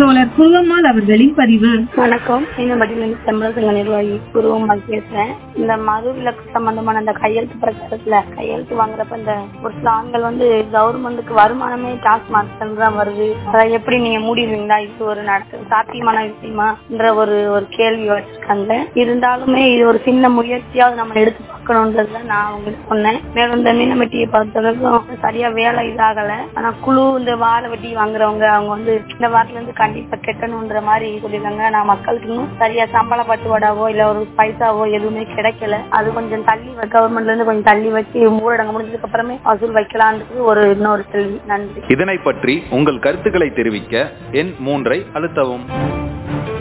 தோழர் குங்கம்மாள் அவர்களின் பதிவு வணக்கம் மீனம்பட்டியிலிருந்து செம்பலசங்க நிர்வாகி குருவம்மாள் பேசுறேன் இந்த மது விலக்கு சம்பந்தமான அந்த கையெழுத்து பிரச்சாரத்துல கையெழுத்து வாங்குறப்ப இந்த ஒரு சில ஆண்கள் வந்து கவர்மெண்ட்டுக்கு வருமானமே டாஸ்மாக் தான் வருது அதை எப்படி நீங்க மூடிடுவீங்களா இது ஒரு நடத்த சாத்தியமான விஷயமான்ற ஒரு ஒரு கேள்வி வச்சிருக்காங்க இருந்தாலுமே இது ஒரு சின்ன முயற்சியாவது நம்ம எடுத்து பார்க்கணுன்றதுதான் நான் அவங்களுக்கு சொன்னேன் மேலும் இந்த மீனம்பட்டியை பொறுத்தவரைக்கும் சரியா வேலை இதாகல ஆனா குழு இந்த வாழை வெட்டி வாங்குறவங்க அவங்க வந்து இந்த வாரத்துல இருந்து கண்டிப்பா கெட்டணும்ன்ற மாதிரி சொல்லிருக்காங்க நான் மக்களுக்கு இன்னும் சரியா சம்பள பட்டுவாடாவோ இல்ல ஒரு பைசாவோ எதுவுமே கிடைக்கல அது கொஞ்சம் தள்ளி கவர்மெண்ட்ல இருந்து கொஞ்சம் தள்ளி வச்சு ஊரடங்கு முடிஞ்சதுக்கு அப்புறமே வசூல் வைக்கலான்றது ஒரு இன்னொரு கேள்வி நன்றி இதனை பற்றி உங்கள் கருத்துக்களை தெரிவிக்க எண் மூன்றை அழுத்தவும்